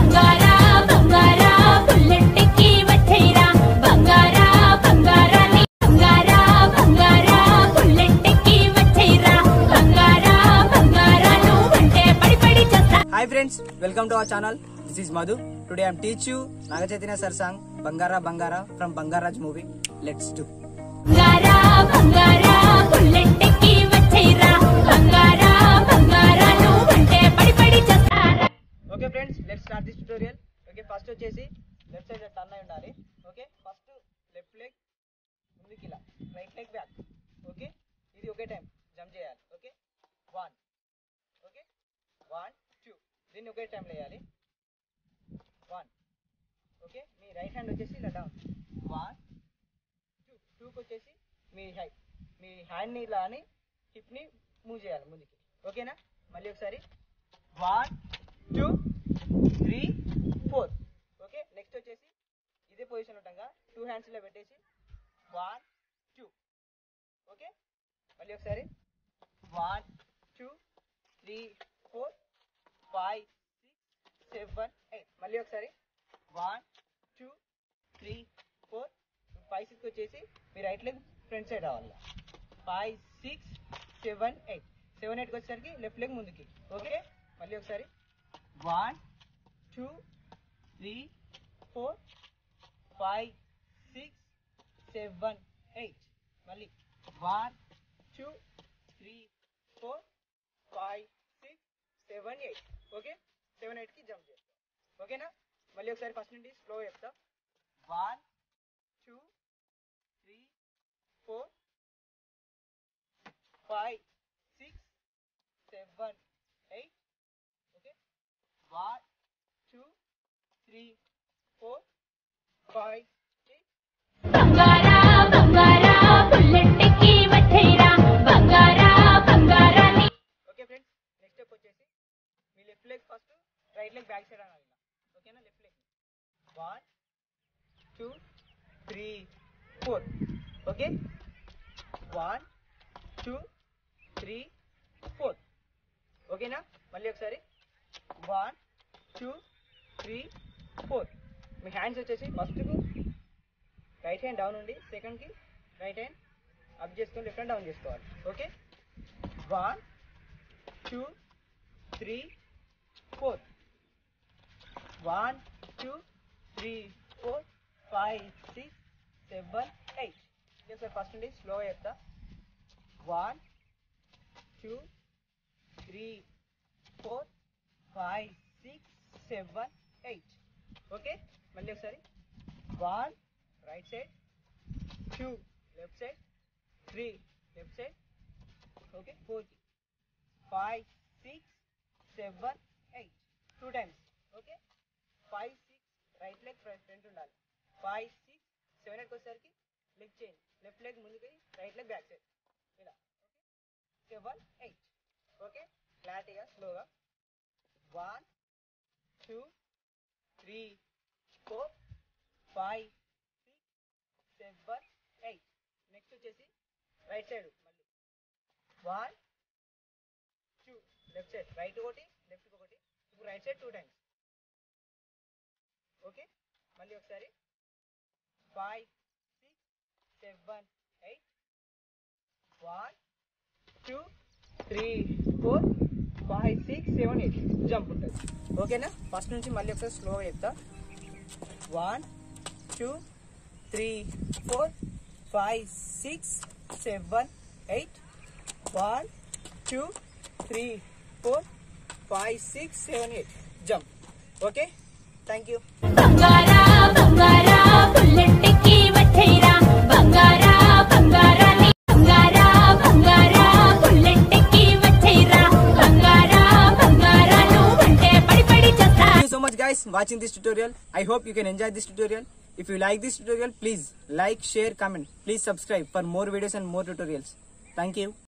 బంగారా బంగారా బుల్లెట్కి వచ్చేరా బంగారా బంగారాని బంగారా బంగారా బుల్లెట్కి వచ్చేరా బంగారా బంగారా నువ్వంటే పడి పడి చేస్తా hi friends welcome to our channel this is Madhu today I'm teach you Naga Chaitanya sir song Bangara Bangara from Bangarraju movie let's do Bangara బంగారా బుల్లెట్కి వచ్చేరా బంగారా బంగారా నువ్వంటే పడి పడి చేస్తారా okay friends let's start this tutorial okay first వచ్చేసి లెఫ్ట్ సైడ్ టర్న్ అయి ఉండాలి ఓకే ఫస్ట్ లెఫ్ట్ లెగ్ ముందుకి ఇలా రైట్ లెగ్ బ్యాక్ ఓకే ఇది ఒకే టైం జంప్ చేయాలి okay one okay one two దీన్ని ఒకే టైంలో వేయాలి వన్ ఓకే మీ రైట్ హ్యాండ్ వచ్చేసి ఇలా డౌన్ వన్ టూ టూకి వచ్చేసి మీ హై మీ హ్యాండ్ని ఇలా అని హిప్ని మూవ్ చేయాలి ముందుకి ఓకేనా మళ్ళీ ఒకసారి one two three four okay next వచ్చేసి ఇదే పొజిషన్ ఉంటాగా టూ హ్యాండ్స్ ఇలా పెట్టేసి వన్ టూ ఓకే మళ్ళీ ఒకసారి one two three four five six seven eight మళ్ళీ ఒకసారి one two three four five six వచ్చేసి మీ రైట్ లెగ్ ఫ్రంట్ సైడ్ రావాలి five six seven eight seven ఎయిట్కి వచ్చేసరికి లెఫ్ట్ లెగ్ ముందుకి ఓకే మళ్ళీ ఒకసారి one two three four five six seven eight మళ్ళీ one two three four five six seven eight okay seven ఎయిట్కి జంప్ చేస్తాం ఓకేనా మళ్ళీ ఒకసారి ఫస్ట్ నుండి స్లో చెప్తా one two three four five six seven eight okay one two three four five six బంగారా బంగారా బుల్లెట్కి వచ్చేరా బంగారా బంగారాని ఓకే ఫ్రెండ్స్ నెక్స్ట్ స్టెప్ వచ్చేసి మీ left leg first right leg back side అనాలి ఇలా. ఓకేనా left leg one two three four okay one two three four ఓకేనా మళ్ళీ ఒకసారి వన్ టూ త్రీ ఫోర్ మీ హ్యాండ్స్ వచ్చేసి ఫస్ట్ రైట్ హ్యాండ్ డౌన్ ఉండి సెకండ్కి రైట్ హ్యాండ్ అప్ చేసుకొని లెఫ్ట్ హ్యాండ్ డౌన్ చేసుకోవాలి okay one two three four one two three four five six seven eight ఇక సార్ ఫస్ట్ నుండి స్లో చెప్తా one two three four five six seven eight okay మళ్ళీ ఒకసారి one right side two left side three left side okay ఫోర్కి five six seven eight two times okay five six right leg front ఉండాలి five six seven ఎయిట్కి వచ్చేసరికి leg change left leg ముందుకి right leg back side ఇలా okay seven eight okay క్లారిటీగా స్లోగా one two three four five six seven eight next వచ్చేసి right side మళ్ళీ one two left side right ఒకటి left ఒకటి ఇప్పుడు right side two times okay మళ్ళీ ఒకసారి five six seven eight one two three four five six seven eight jump ఉంటుంది ఓకేనా first నుంచి మళ్ళీ ఒకసారి స్లోగా చెప్తా one two three four five six seven eight one two three four five six seven eight jump okay thank you బంగారా బంగారా బుల్లెట్కి వచ్చేరా బంగారా బంగారాని బంగారా బంగారా బుల్లెట్కి వచ్చేరా బంగారా బంగారా నువ్వంటే పడి పడి చేస్తా Thank you so much guys watching this tutorial. I hope you can enjoy this tutorial. If you like this tutorial, please like, share, comment. Please subscribe for more videos and more tutorials. Thank you.